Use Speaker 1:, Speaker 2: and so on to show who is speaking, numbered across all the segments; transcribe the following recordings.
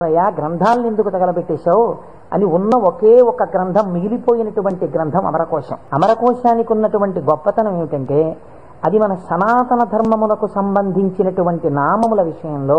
Speaker 1: అయ్యా గ్రంథాలను ఎందుకు తగలబెట్టేశావు అని ఉన్న ఒకే ఒక గ్రంథం మిగిలిపోయినటువంటి గ్రంథం అమరకోశం అమరకోశానికి ఉన్నటువంటి గొప్పతనం ఏమిటంటే అది మన సనాతన ధర్మములకు సంబంధించినటువంటి నామముల విషయంలో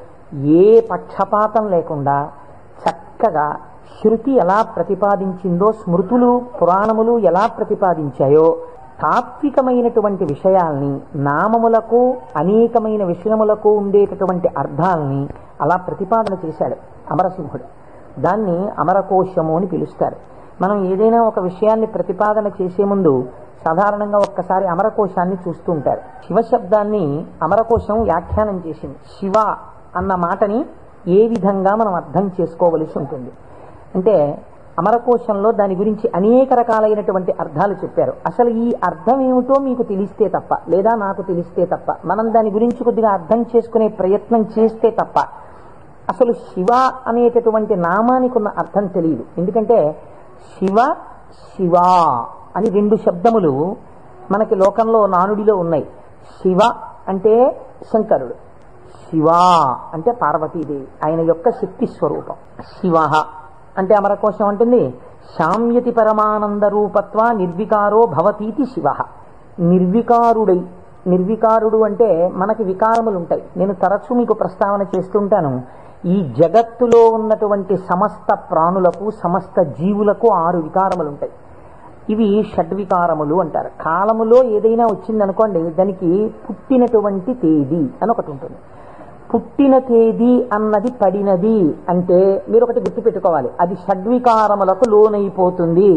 Speaker 1: ఏ పక్షపాతం లేకుండా చక్కగా శృతి ఎలా ప్రతిపాదించిందో స్మృతులు పురాణములు ఎలా ప్రతిపాదించాయో తాత్వికమైనటువంటి విషయాల్ని నామములకు అనేకమైన విషయములకు ఉండేటటువంటి అర్థాల్ని అలా ప్రతిపాదన చేశాడు అమరసింహుడు దాన్ని అమరకోశము అని పిలుస్తారు మనం ఏదైనా ఒక విషయాన్ని ప్రతిపాదన చేసే ముందు సాధారణంగా ఒక్కసారి అమరకోశాన్ని చూస్తూ ఉంటారు శివశబ్దాన్ని అమరకోశం వ్యాఖ్యానం చేసింది శివ అన్న మాటని ఏ విధంగా మనం అర్థం చేసుకోవలసి ఉంటుంది అంటే అమరకోశంలో దాని గురించి అనేక రకాలైనటువంటి అర్థాలు చెప్పారు అసలు ఈ అర్థం ఏమిటో మీకు తెలిస్తే తప్ప లేదా నాకు తెలిస్తే తప్ప మనం దాని గురించి కొద్దిగా అర్థం చేసుకునే ప్రయత్నం చేస్తే తప్ప అసలు శివ అనేటటువంటి నామానికి ఉన్న అర్థం తెలియదు ఎందుకంటే శివ శివ అని రెండు శబ్దములు మనకి లోకంలో నానుడిలో ఉన్నాయి శివ అంటే శంకరుడు శివ అంటే పార్వతీదేవి ఆయన యొక్క శక్తి స్వరూపం శివ అంటే అమరకోశం అంటుంది శామ్యతి పరమానంద రూపత్వ నిర్వికారో భవతీతి శివ నిర్వికారుడై నిర్వికారుడు అంటే మనకి వికారములు ఉంటాయి నేను తరచూ మీకు ప్రస్తావన చేస్తుంటాను ఈ జగత్తులో ఉన్నటువంటి సమస్త ప్రాణులకు సమస్త జీవులకు ఆరు వికారములు ఉంటాయి ఇవి షడ్వికారములు అంటారు కాలములో ఏదైనా వచ్చిందనుకోండి దానికి పుట్టినటువంటి తేదీ అని ఒకటి ఉంటుంది పుట్టిన తేదీ అన్నది పడినది అంటే మీరు ఒకటి గుర్తుపెట్టుకోవాలి అది షడ్వికారములకు లోనైపోతుంది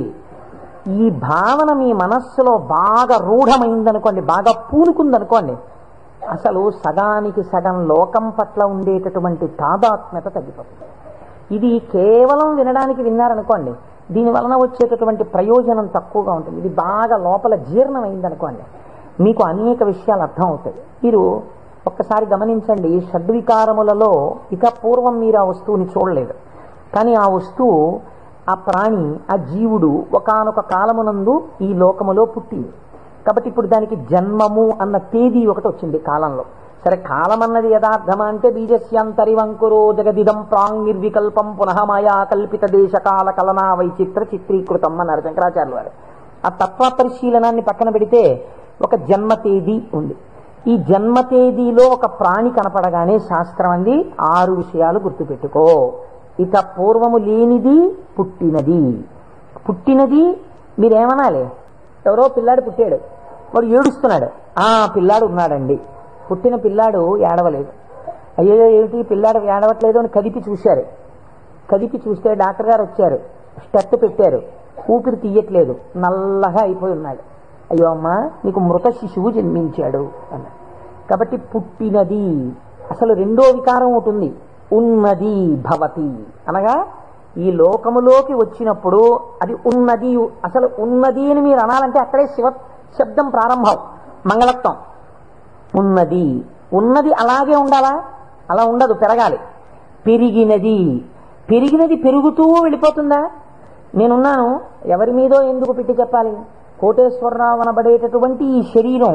Speaker 1: ఈ భావన మీ మనస్సులో బాగా రూఢమైందనుకోండి బాగా పూనుకుందనుకోండి అసలు సగానికి సగం లోకం పట్ల ఉండేటటువంటి తాదాత్మ్యత తగ్గిపోతుంది ఇది కేవలం వినడానికి విన్నారనుకోండి దీని వలన వచ్చేటటువంటి ప్రయోజనం తక్కువగా ఉంటుంది ఇది బాగా లోపల జీర్ణమైందనుకోండి మీకు అనేక విషయాలు అర్థం అవుతాయి మీరు ఒక్కసారి గమనించండి షడ్వికారములలో ఇక పూర్వం మీరు ఆ వస్తువుని చూడలేదు కానీ ఆ వస్తువు ఆ ప్రాణి ఆ జీవుడు ఒకనొక కాలమునందు ఈ లోకములో పుట్టింది కాబట్టి ఇప్పుడు దానికి జన్మము అన్న తేదీ ఒకటి వచ్చింది కాలంలో సరే కాలం అన్నది యథార్థమా అంటే బీజస్యాంతరివంకురో జగదిదం ప్రాంగ్ నిర్వికల్పం పునః మాయా కల్పిత దేశకాల కలనా వైచిత్ర చిత్రీకృతం అన్నారు శంకరాచార్యులు వారు ఆ తత్వ పరిశీలనాన్ని పక్కన పెడితే ఒక జన్మ తేదీ ఉంది ఈ జన్మ తేదీలో ఒక ప్రాణి కనపడగానే శాస్త్రం అంది ఆరు విషయాలు గుర్తుపెట్టుకో ఇక పూర్వము లేనిది పుట్టినది పుట్టినది మీరేమనాలి ఎవరో పిల్లాడు పుట్టాడు వాడు ఏడుస్తున్నాడు ఆ పిల్లాడు ఉన్నాడండి పుట్టిన పిల్లాడు ఏడవలేదు అయ్యో ఏమిటి పిల్లాడు ఏడవట్లేదు అని కదిపి చూశారు కదిపి చూస్తే డాక్టర్ గారు వచ్చారు స్టెప్ పెట్టారు ఊపిరి తీయట్లేదు నల్లగా అయిపోయి ఉన్నాడు అయ్యో అమ్మా నీకు మృత శిశువు జన్మించాడు అన్నాడు కాబట్టి పుట్టినది అసలు రెండో వికారం ఒకటి ఉంది ఉన్నది భవతి అనగా ఈ లోకములోకి వచ్చినప్పుడు అది ఉన్నది అసలు ఉన్నది అని మీరు అనాలంటే అక్కడే శివ శబ్దం ప్రారంభం మంగళత్వం ఉన్నది ఉన్నది అలాగే ఉండాలా అలా ఉండదు పెరగాలి పెరిగినది పెరిగినది పెరుగుతూ వెళ్ళిపోతుందా నేనున్నాను ఎవరి మీదో ఎందుకు పెట్టి చెప్పాలి కోటేశ్వరరావు అనబడేటటువంటి ఈ శరీరం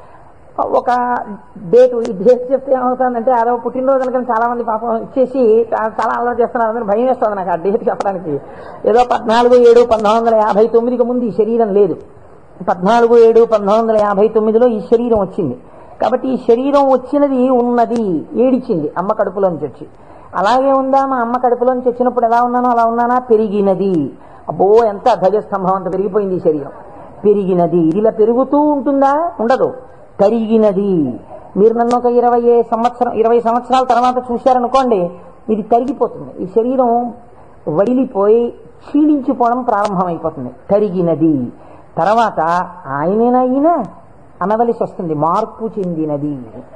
Speaker 1: ఒక డేటు ఈ డేట్ చెప్తే ఏమవుతుందంటే అదో పుట్టినరోజు కనుక చాలా మంది పాపం ఇచ్చేసి చాలా అల్లరి చేస్తున్నారు అని భయం వేస్తుంది నాకు ఆ డేట్ చెప్పడానికి ఏదో పద్నాలుగు ఏడు పంతొమ్మిది వందల యాభై తొమ్మిదికి ముందు ఈ శరీరం లేదు పద్నాలుగు ఏడు పంతొమ్మిది వందల యాభై తొమ్మిదిలో ఈ శరీరం వచ్చింది కాబట్టి ఈ శరీరం వచ్చినది ఉన్నది ఏడిచింది అమ్మ కడుపులోంచి వచ్చి అలాగే ఉందా మా అమ్మ కడుపులోంచి వచ్చినప్పుడు ఎలా ఉన్నానో అలా ఉన్నానా పెరిగినది అబ్బో ఎంత ధ్వజస్తంభం అంత పెరిగిపోయింది ఈ శరీరం పెరిగినది ఇది ఇలా పెరుగుతూ ఉంటుందా ఉండదు తరిగినది మీరు నన్ను ఒక ఇరవై సంవత్సరం ఇరవై సంవత్సరాల తర్వాత చూశారనుకోండి ఇది తరిగిపోతుంది ఈ శరీరం వడిలిపోయి క్షీణించిపోవడం ప్రారంభమైపోతుంది తరిగినది తర్వాత ఆయనేనా ఈయన అనవలసి వస్తుంది మార్పు చెందినది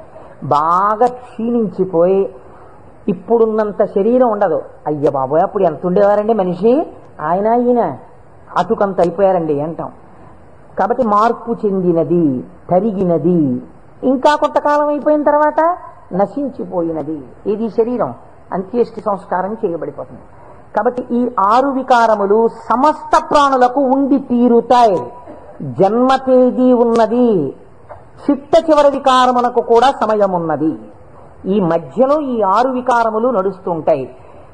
Speaker 1: బాగా క్షీణించిపోయి ఇప్పుడున్నంత శరీరం ఉండదు అయ్య బాబోయ్ అప్పుడు ఎంత ఉండేవారండి మనిషి ఆయన ఈయన అటుకంత అయిపోయారండి అంటాం కాబట్టి మార్పు చెందినది తరిగినది ఇంకా కొంతకాలం అయిపోయిన తర్వాత నశించిపోయినది ఇది శరీరం అంత్యేష్టి సంస్కారం చేయబడిపోతుంది కాబట్టి ఈ ఆరు వికారములు సమస్త ప్రాణులకు ఉండి తీరుతాయి జన్మ తేదీ ఉన్నది చిట్ట చివరి వికారమునకు కూడా సమయం ఉన్నది ఈ మధ్యలో ఈ ఆరు వికారములు నడుస్తుంటాయి